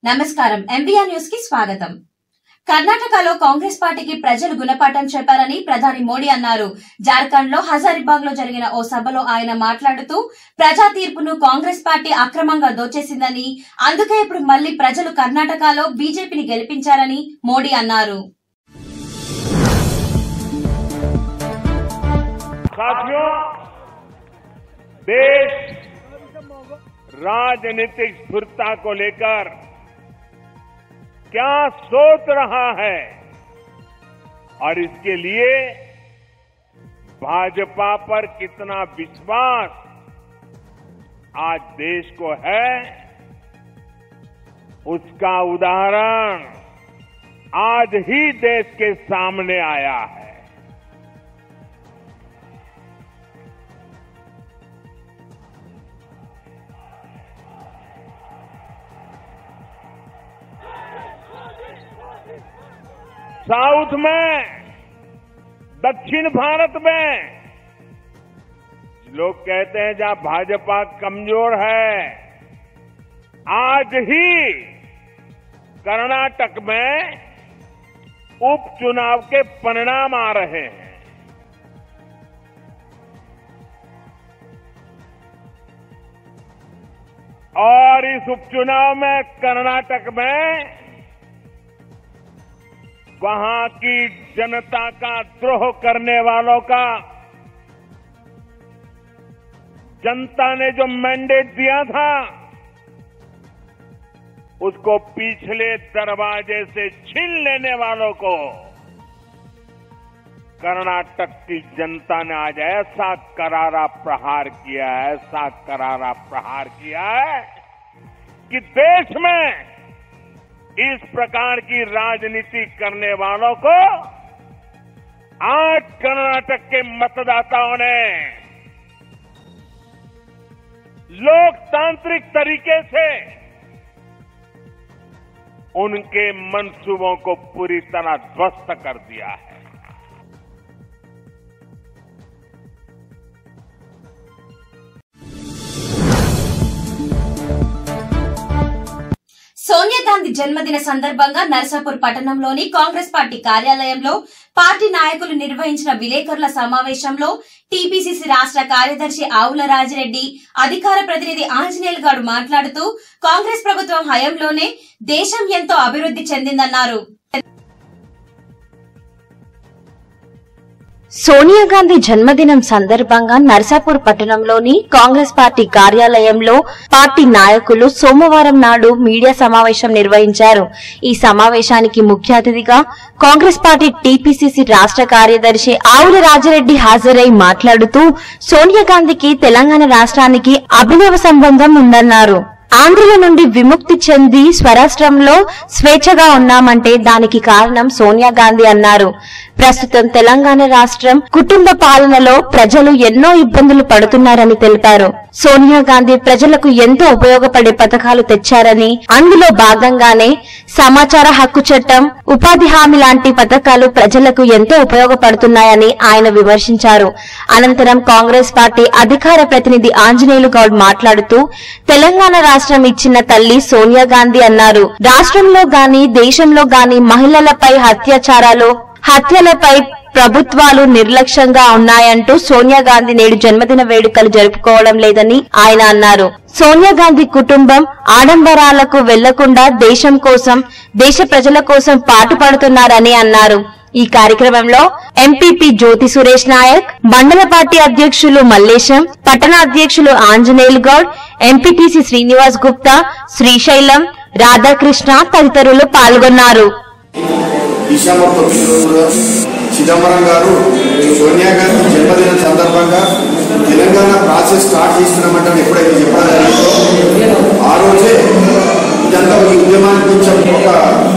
నమస్కారం MBR news కి స్వాగతం కర్ణాటకలో కాంగ్రెస్ పార్టీకి ప్రజలు గుణపాఠం చెప్పారని ప్రధాని మోడీ అన్నారు జార్ఖండ్ లో హజారిబాగ్ లో జరిగిన ఓ సభలో ఆయన మాట్లాడుతూ ప్రజా తీర్పును కాంగ్రెస్ పార్టీ అక్రమంగా దోచేసిందని అందుకే ఇప్పుడు మళ్లీ ప్రజలు కర్ణాటకలో బీజేపీని గెలిపించారని మోడీ అన్నారు साथियों देश राजनीतिक स्थिरता को लेकर क्या सोच रहा है और इसके लिए भाजपा पर कितना विश्वास आज देश को है उसका उदाहरण आज ही देश के सामने आया है साउथ में दक्षिण भारत में लोग कहते हैं जहां भाजपा कमजोर है आज ही कर्नाटक में उपचुनाव के परिणाम आ रहे हैं और इस उपचुनाव में कर्नाटक में वहां की जनता का द्रोह करने वालों का जनता ने जो मैंडेट दिया था उसको पिछले दरवाजे से छीन लेने वालों को कर्नाटक की जनता ने आज ऐसा करारा प्रहार किया है ऐसा करारा प्रहार किया है कि देश में इस प्रकार की राजनीति करने वालों को आज कर्नाटक के मतदाताओं ने लोकतांत्रिक तरीके से उनके मंसूबों को पूरी तरह ध्वस्त कर दिया है సోనియా గాంధీ జన్మదిన సందర్భంగా నర్సాపూర్ పట్టణంలోని కాంగ్రెస్ పార్టీ కార్యాలయంలో పార్టీ నాయకులు నిర్వహించిన విలేకరుల సమావేశంలో టీపీసీసీ రాష్ట్ర కార్యదర్శి ఆవుల రాజిరెడ్డి అధికార ప్రతినిధి ఆంజనేయులు గారు మాట్లాడుతూ కాంగ్రెస్ ప్రభుత్వం హయంలోనే దేశం ఎంతో అభివృద్ధి చెందిందన్నారు సోనియా గాంధీ జన్మదినం సందర్భంగా నర్సాపూర్ పట్టణంలోని కాంగ్రెస్ పార్టీ కార్యాలయంలో పార్టీ నాయకులు సోమవారం నాడు మీడియా సమావేశం నిర్వహించారు ఈ సమావేశానికి ముఖ్య అతిథిగా కాంగ్రెస్ పార్టీ టీపీసీసీ రాష్ట్ర కార్యదర్శి ఆవుల రాజరెడ్డి హాజరై మాట్లాడుతూ సోనియా గాంధీకి తెలంగాణ రాష్ట్రానికి అభినవ సంబంధం ఉందన్నారు ఆంధ్రుల నుండి విముక్తి చెంది స్వరాష్ట్రంలో స్వేచ్ఛగా ఉన్నామంటే దానికి కారణం సోనియా గాంధీ అన్నారు ప్రస్తుతం తెలంగాణ రాష్ట్రం కుటుంబ పాలనలో ప్రజలు ఎన్నో ఇబ్బందులు పడుతున్నారని తెలిపారు సోనియా గాంధీ ప్రజలకు ఎంతో ఉపయోగపడే పథకాలు తెచ్చారని అందులో భాగంగానే సమాచార హక్కు చట్టం ఉపాధి హామీ లాంటి పథకాలు ప్రజలకు ఎంతో ఉపయోగపడుతున్నాయని ఆయన విమర్శించారు అనంతరం కాంగ్రెస్ పార్టీ అధికార ప్రతినిధి ఆంజనేయులు గౌడ్ మాట్లాడుతూ తెలంగాణ రాష్ట్రం ఇచ్చిన తల్లి సోనియా గాంధీ అన్నారు రాష్ట్రంలో గాని దేశంలో గాని మహిళలపై అత్యాచారాలు హత్యలపై ప్రభుత్వాలు నిర్లక్ష్యంగా ఉన్నాయంటూ సోనియా గాంధీ నేడు జన్మదిన వేడుకలు జరుపుకోవడం లేదని ఆయన అన్నారు సోనియా గాంధీ కుటుంబం ఆడంబరాలకు వెళ్లకుండా దేశం కోసం దేశ ప్రజల కోసం పాటుపడుతున్నారని అన్నారు ఈ కార్యక్రమంలో ఎంపీపీ జ్యోతి సురేష్ నాయక్ మండల పార్టీ అధ్యక్షులు మల్లేశం పట్టణ అధ్యక్షులు ఆంజనేయులు గౌడ్ ఎంపీటీసీ శ్రీనివాస్ గుప్తా శ్రీశైలం రాధాకృష్ణ తదితరులు పాల్గొన్నారు డిసెంబర్ తొమ్మిది రోజున చిదంబరం గారు సోనియా గాంధీ జన్మదినం సందర్భంగా తెలంగాణ ప్రాసెస్ స్టార్ట్ చేస్తున్నామంటే ఎప్పుడైతే చెప్పడం జరిగిందో ఆ రోజే ఇదంతా ఈ ఉద్యమానికి కొంచెం ఒక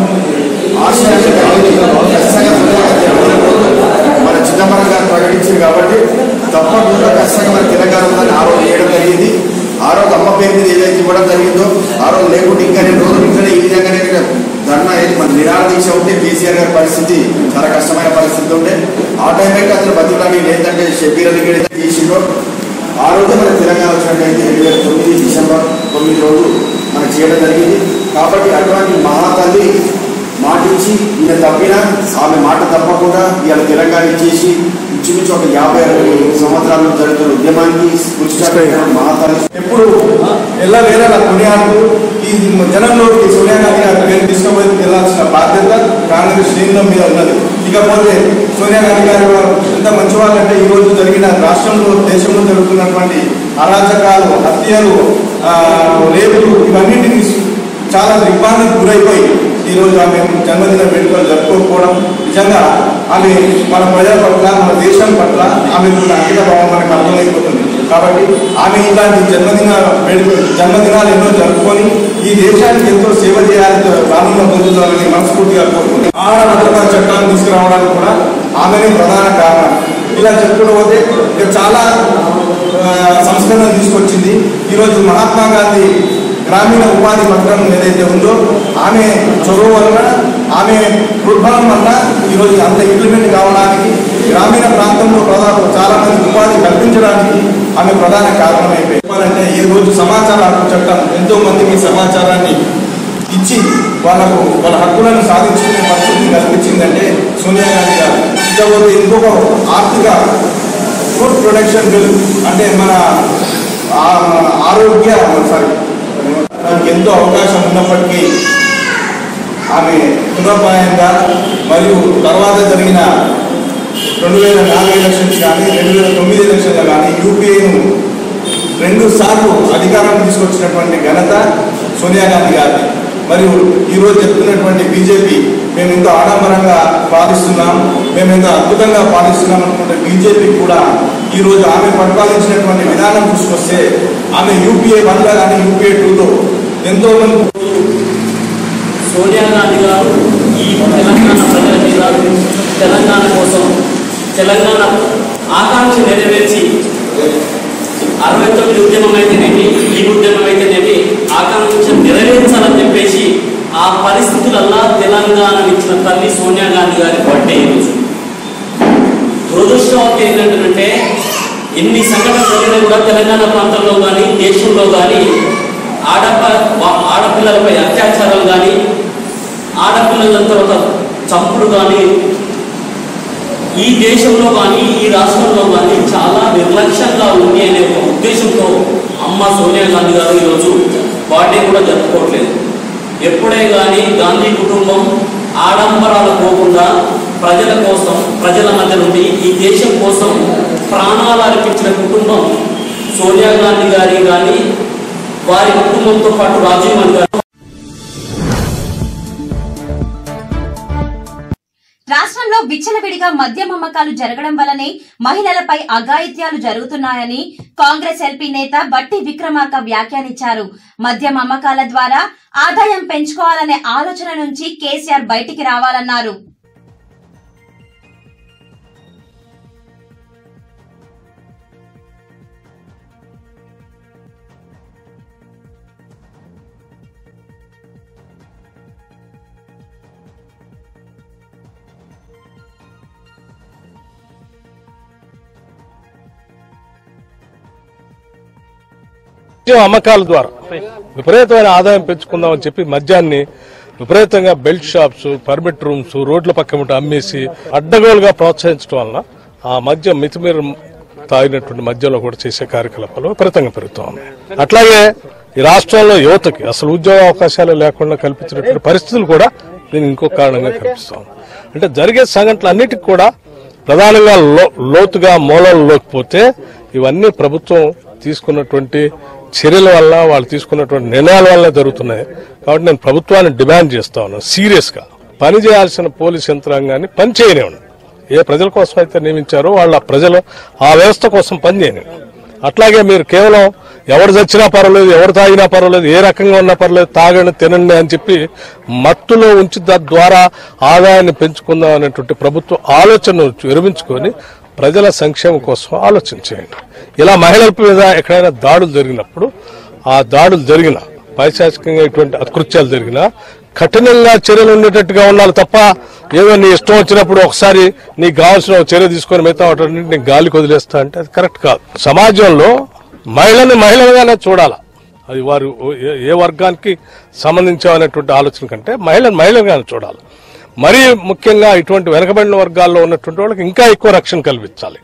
ఆశయాన్ని కలిగి ఖచ్చితంగా సోనియా గాంధీ జన్మదినం మన చిదంబరం గారు ప్రకటించింది కాబట్టి తప్పకుండా ఖచ్చితంగా మన తెలంగాణ ఉందని ఆ రోజు చేయడం జరిగింది ఆ రోజు అమ్మ పేరు మీద ఏదైతే ఇవ్వడం జరిగిందో ఆ రోజు లేకుంటే ఇంకా రెండు రోజులు ఇంకనే ఈ విధంగానే ధర్నా ఏది మన నిరాహార దీక్ష ఉంటే కేసీఆర్ గారి పరిస్థితి చాలా కష్టమైన పరిస్థితి ఉంటే ఆ టైం అయితే అతను బతుకులాడి ఏంటంటే షబ్బీర్ అలీ చేసిండో ఆ రోజు మన తెలంగాణ వచ్చినట్టయితే రెండు వేల తొమ్మిది డిసెంబర్ తొమ్మిది రోజు మనకు చేయడం జరిగింది కాబట్టి అటువంటి మహాతల్లి మాటిచ్చి ఈయన తప్పినా ఆమె మాట తప్పకుండా ఇవాళ తెలంగాణ ఇచ్చేసి ఇంచుమించు ఒక యాభై అరవై సంవత్సరాలు జరుగుతున్న ఉద్యమానికి స్ఫూర్తిదాయకమైన మహాతల్లి ఎప్పుడు ఎలా వేరే కొనియాడుతూ ఈ జనంలోకి సోనియా గాంధీ గారి పేరు తీసుకుపోయి వెళ్ళాల్సిన బాధ్యత కాంగ్రెస్ శ్రేణుల మీద ఉన్నది ఇకపోతే సోనియా గాంధీ గారు ఎంత మంచి వాళ్ళంటే ఈ రోజు జరిగిన రాష్ట్రంలో దేశంలో జరుగుతున్నటువంటి అరాచకాలు హత్యలు ఆ, రేపులు ఇవన్నింటినీ చాలా దిగ్బాంధకు గురైపోయి ఈ రోజు ఆమె జన్మదిన వేడుకలు జరుపుకోకపోవడం నిజంగా ఆమె మన ప్రజల పట్ల మన దేశం పట్ల ఆమె ఉన్న అంకిత భావం మనకు అర్థమైపోతుంది కాబట్టి ఆమె ఇలాంటి జన్మదిన వేడుక జన్మదినాలు ఎన్నో జరుపుకొని ఈ దేశానికి ఎంతో సేవ చేయాలని రానున్న పొందుతారని మనస్ఫూర్తిగా కోరుకుంటున్నాను ఆహార భద్రతా చట్టాన్ని తీసుకురావడానికి కూడా ఆమెనే ప్రధాన కారణం ఇలా చెప్పుకుంటూ పోతే ఇక చాలా ఆ, సంస్కరణలు తీసుకొచ్చింది ఈరోజు మహాత్మా గాంధీ గ్రామీణ ఉపాధి పథకం ఏదైతే ఉందో ఆమె చొరవ వలన ఆమె ప్రోద్బలం వల్ల ఈరోజు అంత ఇంప్లిమెంట్ కావడానికి గ్రామీణ ప్రాంతంలో ప్రధాన చాలా మంది ఉపాధి కల్పించడానికి ఆమె ప్రధాన కారణమైపోయింది చెప్పాలంటే ఈ రోజు సమాచార హక్కు చట్టం ఎంతో మందికి సమాచారాన్ని ఇచ్చి వాళ్ళకు వాళ్ళ హక్కులను సాధించుకునే పరిస్థితిని కల్పించిందంటే సోనియా గాంధీ గారు ఇకపోతే ఇంకొక ఆర్థిక ఫుడ్ ప్రొడక్షన్ బిల్ అంటే మన ఆ- ఆరోగ్య సారీ దానికి ఎంతో అవకాశం ఉన్నప్పటికీ ఆమె పునర్పాయంగా మరియు తర్వాత జరిగిన రెండు వేల నాలుగు ఎలక్షన్స్ కానీ రెండు వేల తొమ్మిది ఎలక్షన్లో కానీ యూపీఏను రెండు సార్లు అధికారం తీసుకొచ్చినటువంటి ఘనత సోనియా గాంధీ గారిది మరియు ఈరోజు చెప్తున్నటువంటి బీజేపీ మేము ఎంతో ఆడంబరంగా పాలిస్తున్నాం మేము ఎంతో అద్భుతంగా పాలిస్తున్నాం అనుకుంటే బీజేపీ కూడా ఈరోజు ఆమె పరిపాలించినటువంటి విధానం చూసుకొస్తే ఆమె యూపీఏ వన్లో కానీ యూపీఏ టూలో ఎంతో మంది సోనియా గాంధీ గారు ఈ తెలంగాణ ప్రజల మీద తెలంగాణ కోసం తెలంగాణ ఆకాంక్ష నెరవేర్చి అరవై తొమ్మిది ఉద్యమం అయితేనేమి ఈ ఉద్యమం అయితేనేమి ఆకాంక్ష నెరవేర్చాలని చెప్పేసి ఆ పరిస్థితులల్లా తెలంగాణ ఇచ్చిన తల్లి సోనియా గాంధీ గారి బర్త్డే ఈరోజు దురదృష్టం ఏంటంటే ఎన్ని సంఘటనలు జరిగినా కూడా తెలంగాణ ప్రాంతంలో కానీ దేశంలో కానీ ఆడప వా- ఆడపిల్లలపై అత్యాచారాలు కానీ ఆడపిల్లల తర్వాత చంపుడు కానీ ఈ దేశంలో కానీ ఈ రాష్ట్రంలో కానీ చాలా నిర్లక్ష్యంగా ఉంది అనే ఒక ఉద్దేశంతో అమ్మ సోనియా గాంధీ గారు ఈరోజు బర్త్డే కూడా జరుపుకోవట్లేదు ఎప్పుడే కానీ గాంధీ కుటుంబం ఆడంబరాలు పోకుండా ప్రజల కోసం ప్రజల మధ్య నుండి ఈ దేశం కోసం ప్రాణాలు అర్పించిన కుటుంబం సోనియా గాంధీ గారి కానీ వారి కుటుంబంతో పాటు రాజీవ్ గాంధీ గారు రాష్ట్రంలో విచ్చలవిడిగా మద్యం అమ్మకాలు జరగడం వల్లనే మహిళలపై అఘాయిత్యాలు జరుగుతున్నాయని కాంగ్రెస్ ఎల్పీ నేత బట్టి విక్రమార్క వ్యాఖ్యానించారు మద్యం అమ్మకాల ద్వారా ఆదాయం పెంచుకోవాలనే ఆలోచన నుంచి కేసీఆర్ బయటికి రావాలన్నారు మద్యం అమ్మకాల ద్వారా విపరీతమైన ఆదాయం పెంచుకుందామని చెప్పి మద్యాన్ని విపరీతంగా బెల్ట్ షాప్స్ పర్మిట్ రూమ్స్ రోడ్ల పక్క ఉంటే అమ్మేసి అడ్డగోలుగా ప్రోత్సహించడం వలన ఆ మద్యం మితిమీర తాగినటువంటి మద్యంలో కూడా చేసే కార్యకలాపాలు విపరీతంగా పెరుగుతూ ఉన్నాయి అట్లాగే ఈ రాష్ట్రంలో యువతకి అసలు ఉద్యోగ అవకాశాలు లేకుండా కల్పించినటువంటి పరిస్థితులు కూడా దీనికి ఇంకో కారణంగా కనిపిస్తాం అంటే జరిగే సంఘటనలు అన్నిటికీ కూడా ప్రధానంగా లో- లోతుగా మూలల్లోకి పోతే ఇవన్నీ ప్రభుత్వం తీసుకున్నటువంటి చర్యల వల్ల వాళ్ళు తీసుకున్నటువంటి నిర్ణయాల వల్ల జరుగుతున్నాయి కాబట్టి నేను ప్రభుత్వాన్ని డిమాండ్ చేస్తా ఉన్నాను సీరియస్ గా పని చేయాల్సిన పోలీస్ యంత్రాంగాన్ని పని చేయనివ్వండి ఏ ప్రజల కోసం అయితే నియమించారో వాళ్ళ ప్రజలు ఆ వ్యవస్థ కోసం పని చేయనివ్వండి అట్లాగే మీరు కేవలం ఎవరు చచ్చినా పర్వాలేదు ఎవరు తాగినా పర్వాలేదు ఏ రకంగా ఉన్నా పర్వాలేదు తాగండి తినండి అని చెప్పి మత్తులో ఉంచి తద్వారా ఆదాయాన్ని పెంచుకుందాం అనేటువంటి ప్రభుత్వ ఆలోచన విరమించుకొని ప్రజల సంక్షేమం కోసం ఆలోచన చేయండి ఇలా మహిళల మీద ఎక్కడైనా దాడులు జరిగినప్పుడు ఆ దాడులు జరిగిన పైశాచికంగా ఇటువంటి అకృత్యాలు జరిగినా కఠినంగా చర్యలు ఉండేటట్టుగా ఉండాలి తప్ప ఏదో నీ ఇష్టం వచ్చినప్పుడు ఒకసారి నీకు కావాల్సిన ఒక చర్య తీసుకొని మిగతా వాటన్నిటిని నీకు గాలికి వదిలేస్తా అంటే అది కరెక్ట్ కాదు సమాజంలో మహిళని మహిళగానే చూడాలి అది వారు ఏ- ఏ వర్గానికి సంబంధించామనేటువంటి ఆలోచన కంటే మహిళ మహిళగానే చూడాలి మరీ ముఖ్యంగా ఇటువంటి వెనకబడిన వర్గాల్లో ఉన్నటువంటి వాళ్ళకి ఇంకా ఎక్కువ రక్షణ కల్పించాలి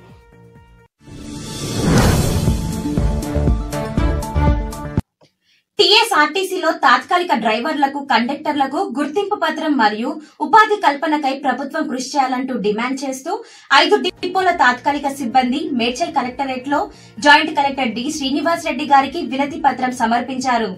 టీఎస్ఆర్టీసీలో తాత్కాలిక డ్రైవర్లకు కండక్టర్లకు గుర్తింపు పత్రం మరియు ఉపాధి కల్పనకై ప్రభుత్వం కృషి చేయాలంటూ డిమాండ్ చేస్తూ ఐదు డిపోల తాత్కాలిక సిబ్బంది మేడ్చల్ కలెక్టరేట్ లో joint collector D Srinivas Reddy గారికి వినతి పత్రం సమర్పించారు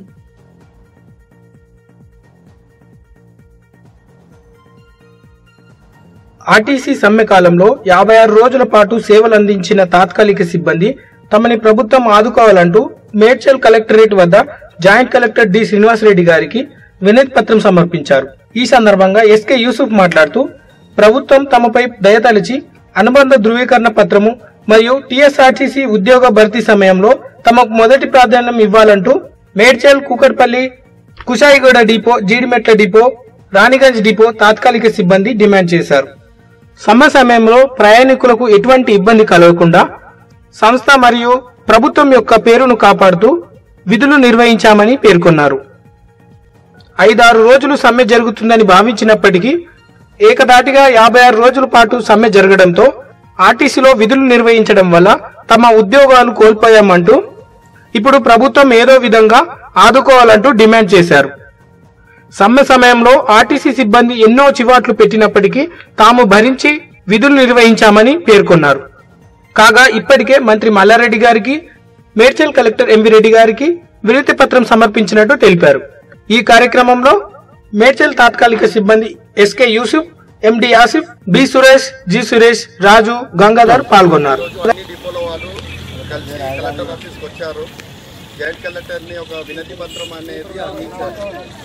ఆర్టీసీ సమ్మె కాలంలో యాభై ఆరు రోజుల పాటు సేవలు అందించిన తాత్కాలిక సిబ్బంది తమని ప్రభుత్వం ఆదుకోవాలంటూ మేడ్చల్ కలెక్టరేట్ వద్ద జాయింట్ కలెక్టర్ డి శ్రీనివాసరెడ్డి గారికి వినతి పత్రం సమర్పించారు ఈ సందర్భంగా ఎస్కే యూసుఫ్ మాట్లాడుతూ ప్రభుత్వం తమపై దయతలిచి అనుబంధ ధృవీకరణ పత్రము మరియు టీఎస్ఆర్టీసీ ఉద్యోగ భర్తీ సమయంలో తమకు మొదటి ప్రాధాన్యం ఇవ్వాలంటూ Medchal Kukatpally Kushaiguda depot Jeedimetla depot Raniganj depot తాత్కాలిక సిబ్బంది డిమాండ్ చేశారు సమ్మె సమయంలో ప్రయాణికులకు ఎటువంటి ఇబ్బంది కలగకుండా సంస్థ మరియు ప్రభుత్వం యొక్క పేరును కాపాడుతూ విధులు నిర్వహించామని పేర్కొన్నారు ఐదారు రోజులు సమ్మె జరుగుతుందని భావించినప్పటికీ ఏకదాటిగా యాభై ఆరు రోజుల పాటు సమ్మె జరగడంతో ఆర్టీసీలో విధులు నిర్వహించడం వల్ల తమ ఉద్యోగాలు కోల్పోయామంటూ ఇప్పుడు ప్రభుత్వం ఏదో విధంగా ఆదుకోవాలంటూ డిమాండ్ చేశారు సమ్మె సమయంలో ఆర్టీసీ సిబ్బంది ఎన్నో చివాట్లు పెట్టినప్పటికీ తాము భరించి విధులు నిర్వహించామని పేర్కొన్నారు కాగా ఇప్పటికే మంత్రి మల్లారెడ్డి గారికి మేడ్చల్ కలెక్టర్ ఎంవి రెడ్డి గారికి వినతి పత్రం సమర్పించినట్టు తెలిపారు ఈ కార్యక్రమంలో మేడ్చల్ తాత్కాలిక సిబ్బంది SK Yousuf MD Asif B Suresh G Suresh Raju Gangadhar పాల్గొన్నారు అన్ని డిపోల వాళ్ళు కలిసి కలెక్టర్ ఆఫీస్కి వచ్చారు జాయింట్ కలెక్టర్ని ఒక వినతి పత్రం అనేది అందించారు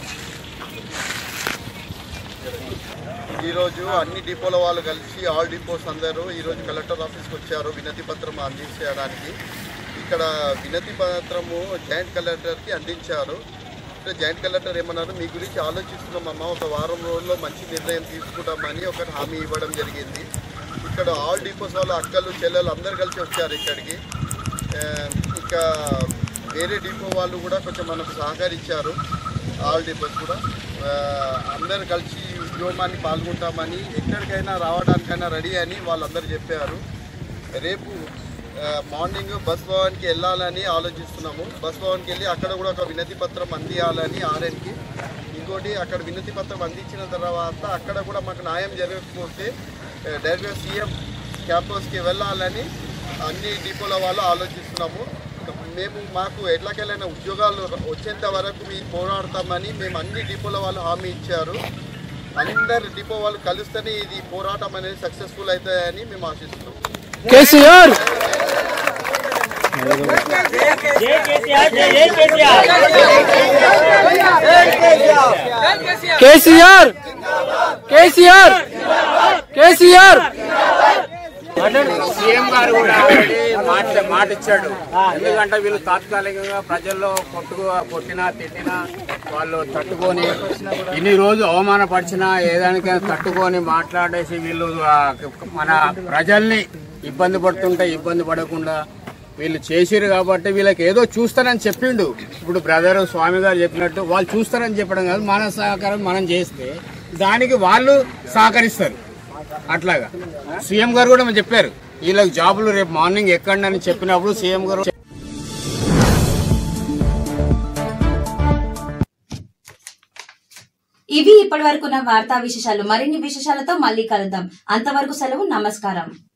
ఈరోజు అన్ని డిపోల వాళ్ళు కలిసి ఆల్ డిపోస్ అందరూ ఈరోజు కలెక్టర్ ఆఫీస్కి వచ్చారు వినతి పత్రం అందించడానికి ఇక్కడ వినతి పత్రము జాయింట్ కలెక్టర్కి అందించారు అంటే జాయింట్ కలెక్టర్ ఏమన్నారు మీ గురించి ఆలోచిస్తున్నామమ్మా ఒక వారం రోజుల్లో మంచి నిర్ణయం తీసుకుంటామని ఒక హామీ ఇవ్వడం జరిగింది ఇక్కడ ఆల్ డిపోస్ వాళ్ళు అక్కలు చెల్లెలు అందరు కలిసి వచ్చారు ఇక్కడికి ఆ, ఇంకా వేరే డిపో వాళ్ళు కూడా కొంచెం మనకు సహకరించారు ఆల్ డిపోస్ కూడా ఆ, అందరు కలిసి ఈ ఉద్యోగాన్ని పాల్గొంటామని ఎక్కడికైనా రావడానికైనా రెడీ అని వాళ్ళందరూ చెప్పారు రేపు ఆ, మార్నింగ్ బస్ భవన్కి వెళ్ళాలని ఆలోచిస్తున్నాము బస్ భవన్కి వెళ్ళి అక్కడ కూడా ఒక వినతి పత్రం అందియాలని ఆర్ఎన్కి ఇంకోటి అక్కడ వినతి పత్రం అందించిన తర్వాత అక్కడ కూడా మాకు న్యాయం జరగకపోతే ఆ, డైరెక్ట్గా సీఎం క్యాంపస్కి వెళ్ళాలని అన్ని డిపోల వాళ్ళు ఆలోచిస్తున్నాము మేము మాకు ఎట్లాకెళ్ళైనా ఉద్యోగాలు వచ్చేంత వరకు మేము పోరాడతామని మేము అన్ని డిపోల వాళ్ళు హామీ ఇచ్చారు అందరు డిపో వాళ్ళు కలిస్తేనే ఇది పోరాటం అనేది సక్సెస్ఫుల్ అవుతాయని మేము ఆశిస్తున్నాం KCR KCR KCR KCR CM గారు కూడా ఆల్రెడీ మాట మాట ఇచ్చాడు ఎందుకంటే వీళ్ళు తాత్కాలికంగా ప్రజల్లో కొట్టుకు కొట్టినా తిట్టినా వాళ్ళు తట్టుకొని ఇన్ని రోజు అవమానపరిచినా ఏదానికైనా తట్టుకొని మాట్లాడేసి వీళ్ళు ఆ, మన ప్రజల్ని ఇబ్బంది పడుతుంటే ఇబ్బంది పడకుండా వీళ్ళు చేసిరు కాబట్టి వీళ్ళకి ఏదో చూస్తారని చెప్పిండు ఇప్పుడు బ్రదర్ స్వామి గారు చెప్పినట్టు వాళ్ళు చూస్తారని చెప్పడం కాదు మన సహకారం మనం చేస్తే దానికి వాళ్ళు సహకరిస్తారు అట్లాగా సీఎం గారు కూడా చెప్పారు వీళ్ళకి జాబులు రేపు మార్నింగ్ ఎక్కండి అని చెప్పినప్పుడు సీఎం గారు ఇవి ఇప్పటి వరకున్న వార్తా విశేషాలు మరిన్ని విశేషాలతో మళ్ళీ కలుద్దాం అంతవరకు సెలవు నమస్కారం